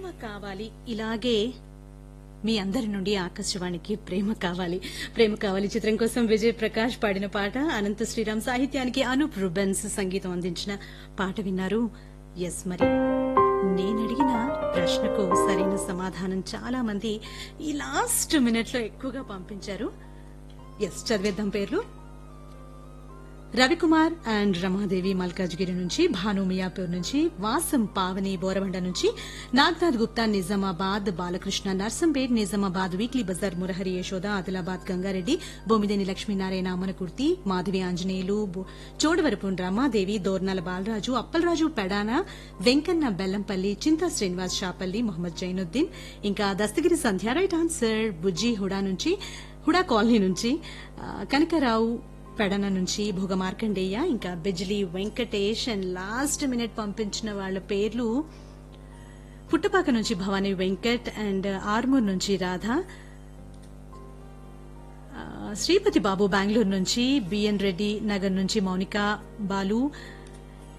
ప్రేమ కావాలి ఇలాగే మీ అందరి నుండి ఆకాశవాణికి ప్రేమ కావాలి ప్రేమ కావాలి చిత్రం కోసం విజయ్ ప్రకాష్ పాడిన పాట అనంత శ్రీరామ్ సాహిత్యానికి అనూప్ రుబెన్స్ సంగీతం అందించిన పాట విన్నారు ఎస్ మరి నేనడిగిన ప్రశ్నకు సరైన సమాధానం చాలా మంది ఈ లాస్ట్ మినిట్ లో ఎక్కువగా పంపించారు ఎస్ చదివేద్దాం పేర్లు రవికుమార్ అండ్ రమాదేవి మల్కాజ్గిరి నుంచి భాను మియాపూర్ నుంచి వాసం పావని బోరబండ నుంచి నాగ్నాథ్ గుప్తా నిజామాబాద్ బాలకృష్ణ నర్సంపేట్ నిజామాబాద్ వీక్లీ బజార్ మురహరి యశోద ఆదిలాబాద్ గంగారెడ్డి బొమ్మిదేని లక్ష్మీనారాయణ అమనకుర్తి మాధవి ఆంజనేయులు బు- చోడవరపు రమాదేవి దోర్నాల బాలరాజు అప్పలరాజు పెడాన వెంకన్న బెల్లంపల్లి చింతా శ్రీనివాస్ షాపల్లి మొహమ్మద్ జైనుద్దీన్ ఇంకా దస్తగిరి సంధ్య రైట్ ఆన్సర్ బుజ్జి హుడా నుంచి హుడా కాలనీ నుంచి ఆ, కనకరావు పెడన నుంచి భోగ మార్కండేయ ఇంకా Bijli Venkatesh and last minute పంపించిన వాళ్ళ పేర్లు పుట్టపాక నుంచి భవానీ వెంకట్ అండ్ ఆర్మూర్ నుంచి రాధ ఆ, శ్రీపతి బాబు బెంగళూరు నుంచి బిఎన్ రెడ్డి నగర్ నుంచి మౌనిక బాలు